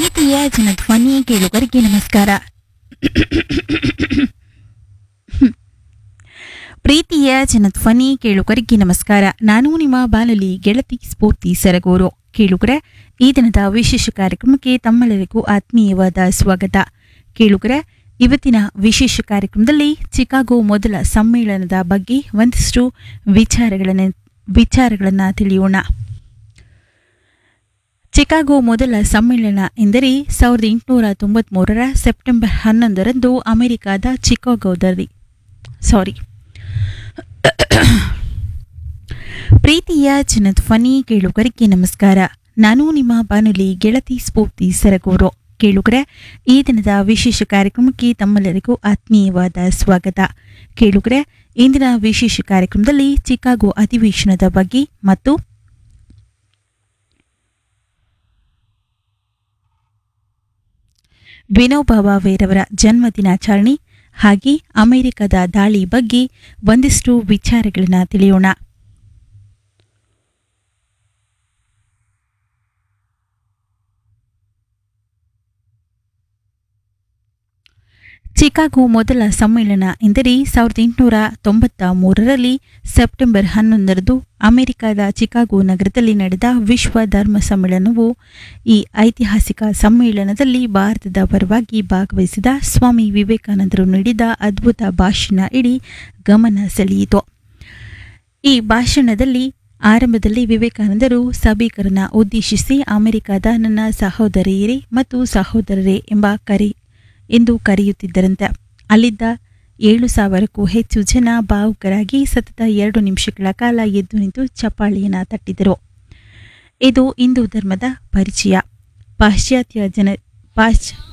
ಪ್ರೀತಿಯ ಜನಧ್ವನಿ ಕೇಳುಗರಿಗೆ ನಮಸ್ಕಾರ ಪ್ರೀತಿಯ ಜನಧ್ವನಿ ಕೇಳುಗರಿಗೆ ನಮಸ್ಕಾರ ನಾನು ನಿಮ್ಮ ಬಾಲಲಿ ಗೆಳತಿ ಸ್ಫೂರ್ತಿ ಸರಗೂರು ಕೇಳುಗರೆ ಈ ದಿನದ ವಿಶೇಷ ಕಾರ್ಯಕ್ರಮಕ್ಕೆ ತಮ್ಮೆಲ್ಲರಿಗೂ ಆತ್ಮೀಯವಾದ ಸ್ವಾಗತ ಕೇಳುಗರೆ ಇವತ್ತಿನ ವಿಶೇಷ ಕಾರ್ಯಕ್ರಮದಲ್ಲಿ ಚಿಕಾಗೋ ಮೊದಲ ಸಮ್ಮೇಳನದ ಬಗ್ಗೆ ಒಂದಿಷ್ಟು ವಿಚಾರಗಳನ್ನು ವಿಚಾರಗಳನ್ನು ತಿಳಿಯೋಣ ಚಿಕಾಗೋ ಮೊದಲ ಸಮ್ಮೇಳನ ಎಂದರೆ ಸಾವಿರದ ಎಂಟುನೂರ ತೊಂಬತ್ಮೂರರ ಸೆಪ್ಟೆಂಬರ್ ಹನ್ನೊಂದರಂದು ಅಮೆರಿಕಾದ ಚಿಕಾಗೋದಲ್ಲಿ ಸಾರಿ ಪ್ರೀತಿಯ ಜನಧ್ವನಿ ಕೇಳುಗರಿಗೆ ನಮಸ್ಕಾರ ನಾನು ನಿಮ್ಮ ಬಾನುಲಿ ಗೆಳತಿ ಸ್ಫೂರ್ತಿ ಸರಗೂರು ಕೇಳುಗರೆ ಈ ದಿನದ ವಿಶೇಷ ಕಾರ್ಯಕ್ರಮಕ್ಕೆ ತಮ್ಮೆಲ್ಲರಿಗೂ ಆತ್ಮೀಯವಾದ ಸ್ವಾಗತ ಕೇಳುಗರೆ ಇಂದಿನ ವಿಶೇಷ ಕಾರ್ಯಕ್ರಮದಲ್ಲಿ ಚಿಕಾಗೋ ಅಧಿವೇಶನದ ಬಗ್ಗೆ ಮತ್ತು ವಿನೋಬಾ ಭಾವೆರವರ ಜನ್ಮ ದಿನಾಚರಣೆ ಹಾಗೆ ಅಮೆರಿಕದ ದಾಳಿ ಬಗ್ಗೆ ಒಂದಿಷ್ಟು ವಿಚಾರಗಳನ್ನು ತಿಳಿಯೋಣ ಚಿಕಾಗೋ ಮೊದಲ ಸಮ್ಮೇಳನ ಎಂದರೆ ಸಾವಿರದ ಎಂಟುನೂರ ತೊಂಬತ್ತ ಮೂರರಲ್ಲಿ ಸೆಪ್ಟೆಂಬರ್ ಹನ್ನೊಂದರಂದು ಅಮೆರಿಕದ ಚಿಕಾಗೋ ನಗರದಲ್ಲಿ ನಡೆದ ವಿಶ್ವ ಧರ್ಮ ಸಮ್ಮೇಳನವು ಈ ಐತಿಹಾಸಿಕ ಸಮ್ಮೇಳನದಲ್ಲಿ ಭಾರತದ ಪರವಾಗಿ ಭಾಗವಹಿಸಿದ ಸ್ವಾಮಿ ವಿವೇಕಾನಂದರು ನೀಡಿದ ಅದ್ಭುತ ಭಾಷಣ ಇಡೀ ಗಮನ ಸೆಳೆಯಿತು ಈ ಭಾಷಣದಲ್ಲಿ ಆರಂಭದಲ್ಲಿ ವಿವೇಕಾನಂದರು ಸಭಿಕರನ್ನ ಉದ್ದೇಶಿಸಿ ಅಮೆರಿಕದ ನನ್ನ ಸಹೋದರಿಯರೇ ಮತ್ತು ಸಹೋದರರೇ ಎಂಬ ಕರೆ ಎಂದು ಕರೆಯುತ್ತಿದ್ದರಂತೆ ಅಲ್ಲಿದ್ದ ಏಳು ಸಾವಿರಕ್ಕೂ ಹೆಚ್ಚು ಜನ ಭಾವುಕರಾಗಿ ಸತತ ಎರಡು ನಿಮಿಷಗಳ ಕಾಲ ಎದ್ದು ನಿಂತು ಚಪ್ಪಾಳೆಯನ್ನ ತಟ್ಟಿದರು ಇದು ಹಿಂದೂ ಧರ್ಮದ ಪರಿಚಯ ಪಾಶ್ಚಾತ್ಯ ಜನ ಪಾಶ್